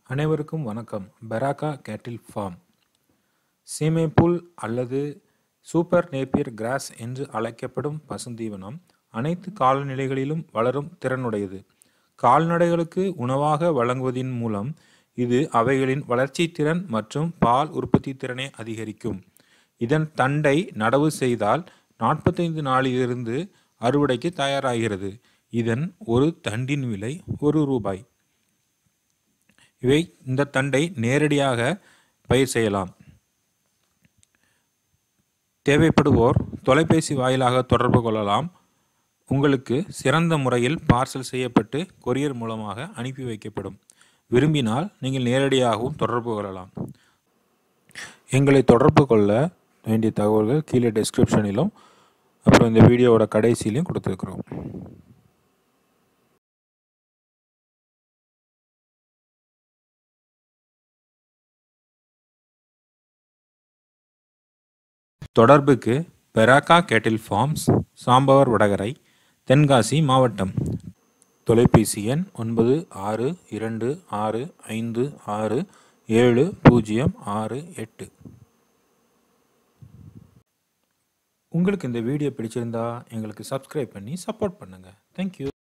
அனைவருக்கும் வணக்கம் பெராக்கா கேட்டில் ஃபார்ம் சீமை புல் அல்லது சூப்பர் நேப்பியர் கிராஸ் என்று அழைக்கப்படும் பசுந்தீவனம் அனைத்து காலநிலைகளிலும் வளரும் திறனுடையது கால்நடைகளுக்கு உணவாக வழங்குவதின் மூலம் இது அவைகளின் வளர்ச்சி திறன் மற்றும் பால் உற்பத்தி திறனை அதிகரிக்கும் இதன் தண்டை நடவு செய்தால் நாற்பத்தைந்து நாளிலிருந்து அறுவடைக்கு தயாராகிறது இதன் ஒரு தண்டின் விலை ஒரு ரூபாய் இவை இந்த தண்டை நேரடியாக பயிர் செய்யலாம் தேவைப்படுவோர் தொலைபேசி வாயிலாக தொடர்பு கொள்ளலாம் உங்களுக்கு சிறந்த முறையில் பார்சல் செய்யப்பட்டு கொரியர் மூலமாக அனுப்பி வைக்கப்படும் விரும்பினால் நீங்கள் நேரடியாகவும் தொடர்பு கொள்ளலாம் எங்களை தொடர்பு கொள்ள வேண்டிய தகவல்கள் கீழே டிஸ்கிரிப்ஷனிலும் அப்புறம் இந்த வீடியோவோட கடைசியிலையும் கொடுத்துருக்குறோம் தொடர்புக்கு பெராக்கா கேட்டில் ஃபார்ம்ஸ் சாம்பவர் வடகரை தென்காசி மாவட்டம் தொலைபேசி எண் ஒன்பது ஆறு இரண்டு ஆறு ஐந்து ஆறு ஏழு பூஜ்ஜியம் ஆறு எட்டு உங்களுக்கு இந்த வீடியோ பிடிச்சிருந்தா எங்களுக்கு சப்ஸ்கிரைப் பண்ணி சப்போர்ட் பண்ணுங்கள் தேங்க்யூ